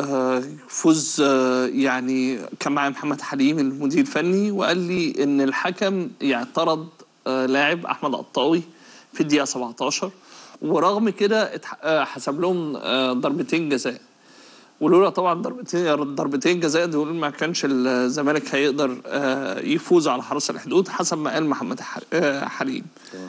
آه، فوز آه، يعني كان معايا محمد حليم المدير الفني وقال لي ان الحكم يعني طرد آه، لاعب احمد قطاوي في الدقيقه 17 ورغم كده اتح- آه، حسب لهم آه، ضربتين جزاء ولولا طبعا ضربتين ضربتين جزاء دول ما كانش الزمالك هيقدر آه، يفوز على حرس الحدود حسب ما قال محمد ح- آه، حليم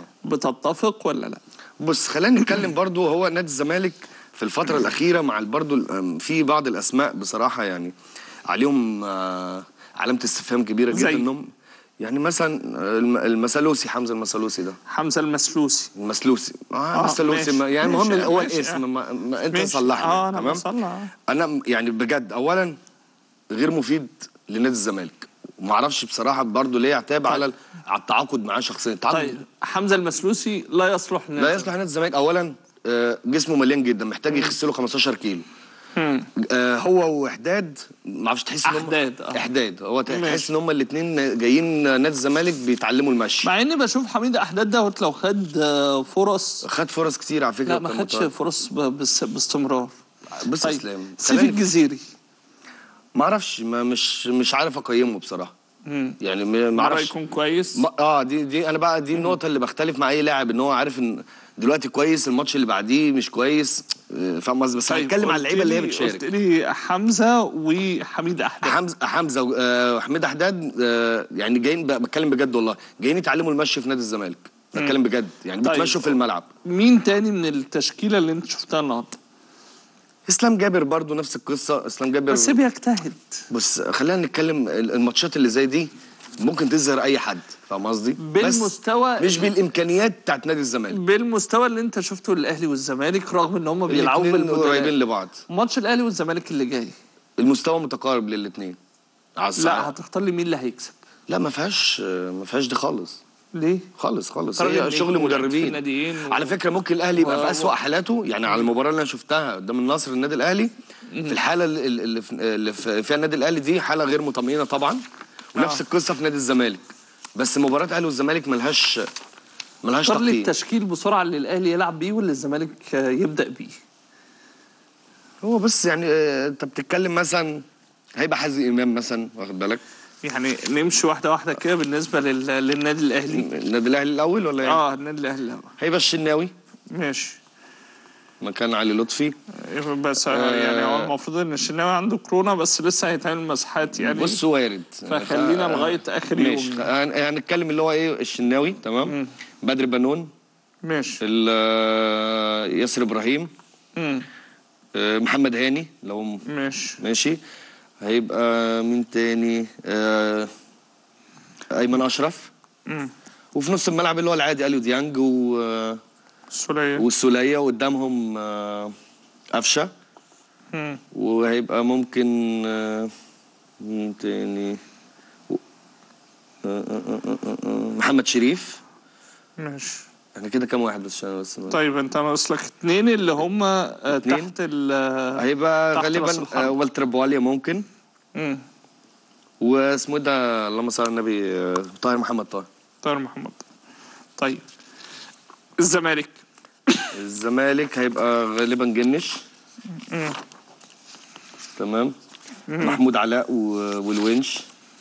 بتتفق ولا لا؟ بص خلينا نتكلم برضو هو نادي الزمالك في الفترة الأخيرة مع برضو ال- في بعض الأسماء بصراحة يعني عليهم آه، علامة استفهام كبيرة زي؟ جدا انهم يعني مثلا الم- المسلوسي حمزة المسلوسي ده حمزه المسلوسي المسلوسي اه, آه، مسلوسي ماشي، ما- يعني المهم ماشي، هو ماشي، آه. الاسم ما, ما انت ماشي. صلحني اه انا تمام بصلح انا يعني بجد اولا غير مفيد لنادي الزمالك وما اعرفش بصراحه برضو ليه اعتاب على ال- على التعاقد معاه شخصيا التعاقد طيب حمزه المسلوسي لا يصلح لا يصلح نادي الزمالك اولا آه، جسمه مليان جدا محتاج يخس له 15 كيلو آه، هو وحداد ما اعرفش تحس ان هم أحداد، آه. احداد هو تحس ماشي. ان هم الاثنين جايين نادي الزمالك بيتعلموا المشي مع اني بشوف حميد احداد دوت لو خد آه، فرص خد فرص كتير على فكره لا ما وكان خدش متواجد. فرص ب- بس باستمرار بص يا طيب اسلام سيف خلينا- الجزيري ما اعرفش ما مش مش عارف اقيمه بصراحه مم. يعني ما ما مره اعرفش يكون كويس ما- اه دي دي انا بقى دي النقطه اللي بختلف مع اي لاعب ان هو عارف ان دلوقتي كويس الماتش اللي بعديه مش كويس آه، فاهم قصدي بس طيب، هنتكلم على قلت اللعيبه اللي هي لي- بتشارك قلت لي حمزه وحميد احداد حمزه حمزه آه، وحميد احداد آه، يعني جايين ب- بتكلم بجد والله جايين يتعلموا المشي في نادي الزمالك بتكلم بجد يعني طيب. بيتمشوا في الملعب مين تاني من التشكيله اللي انت شفتها النهارده اسلام جابر برضو نفس القصه اسلام جابر بس بيجتهد بص خلينا نتكلم ال- الماتشات اللي زي دي ممكن تظهر اي حد فاهم قصدي بس بالمستوى- مش بالامكانيات بتاعت نادي الزمالك بالمستوى اللي انت شفته للاهلي والزمالك رغم ان هم بيلعبوا الاتنين قريبين بالمدرب لبعض ماتش الاهلي والزمالك اللي جاي المستوى متقارب للاثنين لا هتختار لي مين اللي هيكسب لا ما فيهاش ما فيهاش دي خالص ليه خالص خالص راجل هي نجم شغل ولعب في مدربين ناديين و- على فكره ممكن الاهلي يبقى و- في اسوأ حالاته يعني على المباراه اللي انا شفتها قدام النصر النادي الاهلي في الحاله اللي, اللي, في- اللي في- فيها النادي الاهلي دي حاله غير مطمئنه طبعا ونفس آه. القصه في نادي الزمالك بس مباراه الاهلي والزمالك ملهاش ملهاش اختار لي تقييم التشكيل بسرعه اللي الاهلي يلعب بيه واللي الزمالك آه، يبدا بيه هو بس يعني آه، انت بتتكلم مثلا هيبقى حازم امام مثلا واخد بالك يعني نمشي واحده واحده كده بالنسبه لل... للنادي الاهلي النادي الاهلي الاول ولا ايه؟ اه النادي الاهلي الأول. هيبقى الشناوي ماشي مكان علي لطفي بس آه. يعني هو المفروض ان الشناوي عنده كورونا بس لسه هيتعمل مسحات يعني بص وارد فخلينا آه، لغايه اخر ماشي يوم هن- هنتكلم اللي هو ايه الشناوي تمام بدر بنون ماشي ال- آه، ياسر ابراهيم مم. آه، محمد هاني لو ماشي ماشي هيبقى مين تاني آه، ايمن اشرف مم. وفي نص الملعب اللي هو العادي اليو ديانج و آه، السوليه والسوليه وقدامهم آه، قفشه مم. وهيبقى ممكن آه، مين تاني و- آه، آه، آه، آه، آه، محمد شريف ماشي احنا كده كام واحد بس عشان بس طيب انت ناقص لك اتنين اللي هم آه، اتنين؟ تحت ال آه، هيبقى تحت راس غالبا الحرب. آه، والتر بواليا ممكن مم. واسمه إيه ده اللهم صل على النبي آه، طاهر محمد طاهر طاهر محمد طيب الزمالك الزمالك هيبقى غالبا جنش مم. تمام محمود علاء و- والونش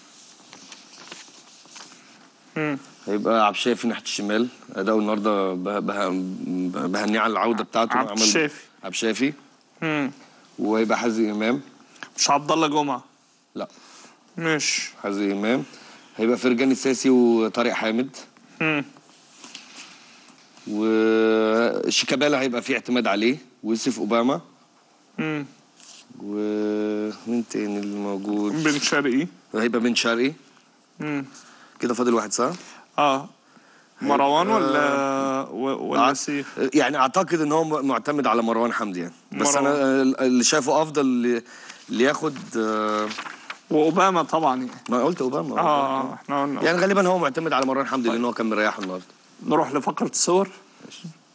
مم. هيبقى عبد الشافي ناحيه الشمال اداؤه النهارده به- به- بهنيه على العوده بتاعته عبد عمل- الشافي. عبد الشافي مم. وهيبقى حازم امام مش عبد الله جمعه لا ماشي حازم امام هيبقى فرجاني ساسي وطارق حامد مم. وشيكابالا هيبقى فيه اعتماد عليه ويوسف اوباما مم. ومين تاني اللي موجود بن شرقي هيبقى بن شرقي مم. كده فاضل واحد صح؟ اه مروان ولا و- ولا سيف يعني اعتقد ان هو م- معتمد على مروان حمدي يعني بس مروان. انا اللي شايفه افضل اللي- اللي ياخد آه، واوباما طبعا يعني ما قلت اوباما اه احنا قلنا يعني غالبا هو معتمد على مروان حمدي لان هو كان مريحه النهارده نروح لفقره الصور